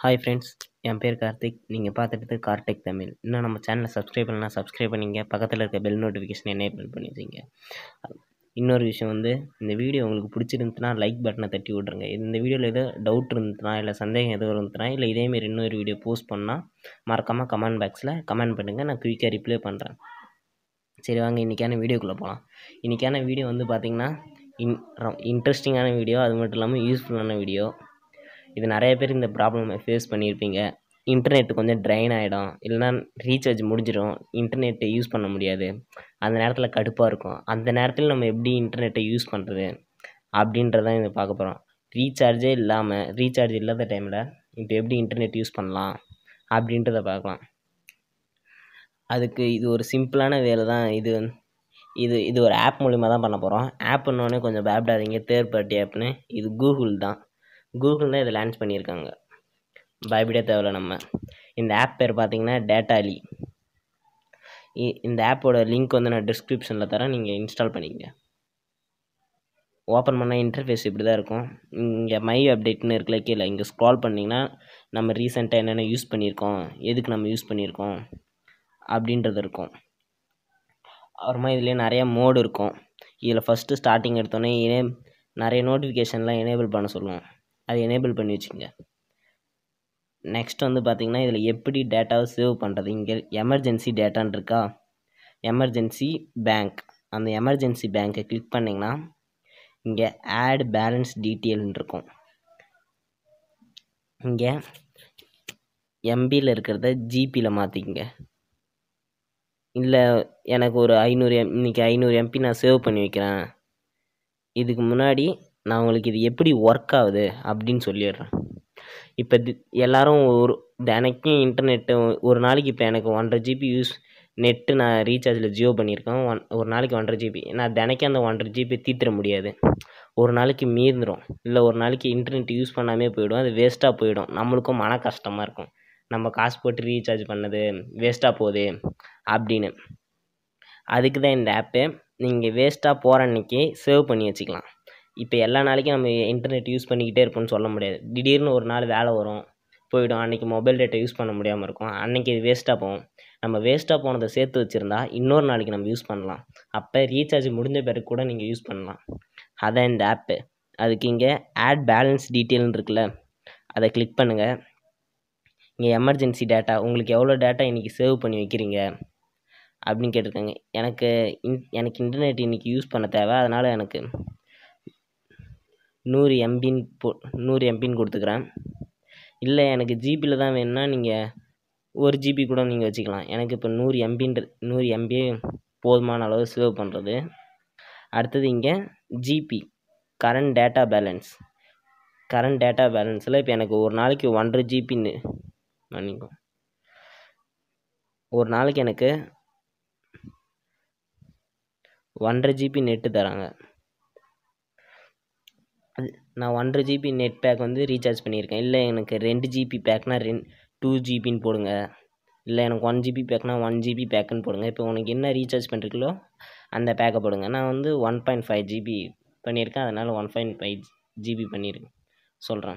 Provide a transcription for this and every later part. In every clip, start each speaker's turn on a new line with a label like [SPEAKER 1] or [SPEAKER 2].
[SPEAKER 1] hi friends என் பேர் கார்த்திக் நீங்கள் பார்த்துட்டு கார்டெக் தமிழ் இன்னும் நம்ம சேனலை சப்ஸ்கிரைப் பண்ணலாம் சப்ஸ்கிரைப் பண்ணிங்க பக்கத்தில் இருக்க பெல் நோட்டிஃபிகேஷன் எனேபிள் பண்ணி வச்சுங்க இன்னொரு விஷயம் வந்து இந்த வீடியோ உங்களுக்கு பிடிச்சிருந்துச்சுன்னா லைக் பட்டனை தட்டி விட்ருங்க இந்த வீடியோவில் எதோ டவுட் இருந்துச்சுன்னா இல்லை சந்தேகம் எதுவும் இருந்துச்சுன்னா இல்லை இதேமாரி இன்னொரு வீடியோ போஸ்ட் பண்ணால் மறக்காமல் கமெண்ட் பாக்ஸில் கமெண்ட் பண்ணுங்கள் நான் குயிக்காக ரிப்ளை பண்ணுறேன் சரி வாங்க இன்றைக்கான வீடியோக்குள்ளே போகலாம் இன்றைக்கான வீடியோ வந்து பார்த்திங்கன்னா இன் இன்ட்ரெஸ்டிங்கான வீடியோ அது மட்டும் இல்லாமல் யூஸ்ஃபுல்லான வீடியோ இது நிறைய பேர் இந்த ப்ராப்ளம் ஃபேஸ் பண்ணியிருப்பீங்க இன்டர்நெட் கொஞ்சம் ட்ரைன் ஆகிடும் இல்லைனா ரீசார்ஜ் முடிஞ்சிடும் இன்டர்நெட்டை யூஸ் பண்ண முடியாது அந்த நேரத்தில் கடுப்பாக இருக்கும் அந்த நேரத்தில் நம்ம எப்படி இன்டர்நெட்டை யூஸ் பண்ணுறது அப்படின்றதான் இதை பார்க்க போகிறோம் ரீசார்ஜே இல்லாமல் ரீசார்ஜ் இல்லாத டைமில் இப்போ எப்படி இன்டர்நெட் யூஸ் பண்ணலாம் அப்படின்றத பார்க்கலாம் அதுக்கு இது ஒரு சிம்பிளான வேலை தான் இது இது இது ஒரு ஆப் மூலிமா தான் பண்ண போகிறோம் ஆப்புன்னொடனே கொஞ்சம் பயப்படாதீங்க தேர்ட் பார்ட்டி ஆப்னு இது கூகுள் தான் கூகுள் தான் இதை லான்ச் பண்ணியிருக்காங்க பயப்படே தேவையில்ல நம்ம இந்த ஆப் பேர் பார்த்தீங்கன்னா டேட்டாலி இந்த ஆப்போட லிங்க் வந்து நான் டிஸ்கிரிப்ஷனில் தரேன் நீங்கள் இன்ஸ்டால் பண்ணிக்கங்க ஓப்பன் பண்ணால் இன்டர்ஃபேஸ் இப்படி தான் இருக்கும் இங்கே மை அப்டேட்னு இருக்குல்ல கீழே இங்கே ஸ்க்ரால் பண்ணிங்கன்னா நம்ம ரீசெண்டாக என்னென்ன யூஸ் பண்ணியிருக்கோம் எதுக்கு நம்ம யூஸ் பண்ணியிருக்கோம் அப்படின்றது இருக்கும் அப்புறமா இதுலேயே நிறைய மோடு இருக்கும் இதில் ஃபஸ்ட்டு ஸ்டார்டிங் எடுத்தோன்னே எனே நிறைய நோட்டிஃபிகேஷன்லாம் எனேபிள் பண்ண சொல்லுவோம் அது எனேபிள் பண்ணி வச்சுக்கோங்க நெக்ஸ்ட் வந்து பார்த்திங்கன்னா இதில் எப்படி டேட்டாவை சேவ் பண்ணுறது இங்கே எமர்ஜென்சி டேட்டான் இருக்கா எமர்ஜென்சி பேங்க் அந்த எமர்ஜென்சி பேங்க்கை கிளிக் பண்ணிங்கன்னா இங்கே ஆட் பேலன்ஸ் டீட்டெயில்னு இருக்கும் இங்கே எம்பியில் இருக்கிறத ஜிபியில் மாற்றிக்கங்க இல்லை எனக்கு ஒரு ஐநூறு எம் இன்றைக்கி ஐநூறு எம்பி நான் சேவ் பண்ணி வைக்கிறேன் இதுக்கு முன்னாடி நான் உங்களுக்கு இது எப்படி ஒர்க் ஆகுது அப்படின்னு சொல்லிடுறேன் இப்போ தி எல்லோரும் ஒரு தினைக்கும் இன்டர்நெட்டு ஒரு நாளைக்கு இப்போ எனக்கு ஒன்றரை ஜிபி யூஸ் நெட்டு நான் ரீசார்ஜில் ஜியோ பண்ணியிருக்கேன் ஒன் ஒரு நாளைக்கு ஒன்றரை ஜிபி நான் தினைக்கும் அந்த ஒன்றரை ஜிபி தீர்த்திட முடியாது ஒரு நாளைக்கு மீந்துடும் இல்லை ஒரு நாளைக்கு இன்டர்நெட் யூஸ் பண்ணாமே போயிடும் அது வேஸ்ட்டாக போயிடும் நம்மளுக்கும் மன கஷ்டமாக இருக்கும் நம்ம காசு போட்டு ரீசார்ஜ் பண்ணது வேஸ்ட்டாக போகுது அப்படின்னு அதுக்கு தான் இந்த ஆப்பு நீங்கள் வேஸ்ட்டாக போகிற அன்றைக்கி சேவ் பண்ணி வச்சுக்கலாம் இப்போ எல்லா நாளைக்கும் நம்ம இன்டர்நெட் யூஸ் பண்ணிக்கிட்டே இருப்போம்னு சொல்ல முடியாது திடீர்னு ஒரு நாள் வேலை வரும் போயிடும் அன்றைக்கி மொபைல் டேட்டா யூஸ் பண்ண முடியாமல் இருக்கும் அன்றைக்கி இது வேஸ்ட்டாக போகும் நம்ம வேஸ்ட்டாக போனதை சேர்த்து வச்சுருந்தா இன்னொரு நாளைக்கு நம்ம யூஸ் பண்ணலாம் அப்போ ரீசார்ஜ் முடிஞ்ச பிறகு கூட நீங்கள் யூஸ் பண்ணலாம் அதான் இந்த ஆப்பு அதுக்கு இங்கே ஆட் பேலன்ஸ் டீட்டெயில்னு இருக்குல்ல அதை கிளிக் பண்ணுங்கள் இங்கே எமர்ஜென்சி டேட்டா உங்களுக்கு எவ்வளோ டேட்டா இன்றைக்கி சேவ் பண்ணி வைக்கிறீங்க அப்படின்னு கேட்டிருக்காங்க எனக்கு இன் எனக்கு இன்டர்நெட் இன்றைக்கி யூஸ் பண்ண தேவை அதனால் எனக்கு நூறு எம்பின்னு போ நூறு எம்பின்னு கொடுத்துக்கிறேன் இல்லை எனக்கு ஜிபியில் தான் வேணும்னா நீங்கள் ஒரு ஜிபி கூட நீங்கள் வச்சுக்கலாம் எனக்கு இப்போ நூறு எம்பின்ற நூறு எம்பியே போதுமான அளவு சேவ் பண்ணுறது அடுத்தது இங்கே GB current data balance current data பேலன்ஸில் இப்போ எனக்கு ஒரு நாளைக்கு ஒன்றரை ஜிபின்னு மன்னிக்கோ ஒரு நாளைக்கு எனக்கு ஒன்றரை ஜிபி நெட்டு தராங்க அது நான் ஒன்றரை ஜிபி நெட் பேக் வந்து ரீசார்ஜ் பண்ணியிருக்கேன் இல்லை எனக்கு ரெண்டு ஜிபி பேக்னா ரெண் டூ ஜிபின்னு போடுங்க இல்லை எனக்கு ஒன் ஜிபி பேக்னா ஒன் ஜிபி பேக்குன்னு போடுங்க இப்போ உனக்கு என்ன ரீசார்ஜ் பண்ணுறீங்களோ அந்த பேக்கை போடுங்க நான் வந்து ஒன் பாயிண்ட் ஃபைவ் ஜிபி பண்ணியிருக்கேன் அதனால் ஒன் பாயிண்ட் ஃபைவ் ஜிபி பண்ணியிருக்கேன் சொல்கிறேன்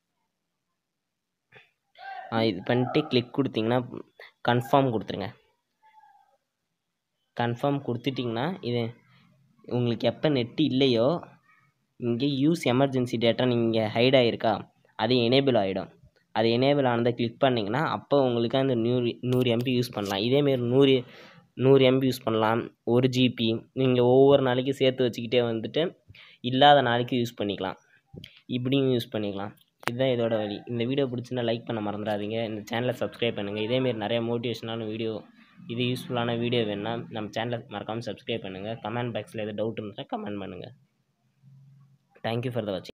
[SPEAKER 1] இது பண்ணிட்டு கிளிக் கொடுத்தீங்கன்னா கன்ஃபார்ம் கொடுத்துருங்க கன்ஃபார்ம் கொடுத்துட்டிங்கன்னா இது உங்களுக்கு எப்போ நெட்டு இல்லையோ இங்கே யூஸ் எமர்ஜென்சி டேட்டா நீங்கள் ஹைட் ஆகிருக்கா அது எனேபிள் ஆகிடும் அது எனேபிள் ஆனதை கிளிக் பண்ணிங்கன்னா அப்போ உங்களுக்கு அந்த நூறு நூறு எம்பி யூஸ் பண்ணலாம் இதேமாரி நூறு நூறு எம்பி யூஸ் பண்ணலாம் ஒரு ஜிபி நீங்கள் ஒவ்வொரு நாளைக்கு சேர்த்து வச்சுக்கிட்டே வந்துட்டு இல்லாத நாளைக்கு யூஸ் பண்ணிக்கலாம் இப்படியும் யூஸ் பண்ணிக்கலாம் இதுதான் இதோட வழி இந்த வீடியோ பிடிச்சிருந்தா லைக் பண்ண மறந்துடாதீங்க இந்த சேனலை சப்ஸ்கிரைப் பண்ணுங்கள் இதேமாரி நிறைய மோட்டிவேஷனான வீடியோ இது யூஸ்ஃபுல்லான வீடியோ வேணுன்னா நம்ம சேனலை மறக்காமல் சப்ஸ்கிரைப் பண்ணுங்கள் கமெண்ட் பாக்ஸில் எதாவது டவுட் இருந்தால் கமெண்ட் பண்ணுங்கள் தேங்க்யூ ஃபார் த வாட்சிங்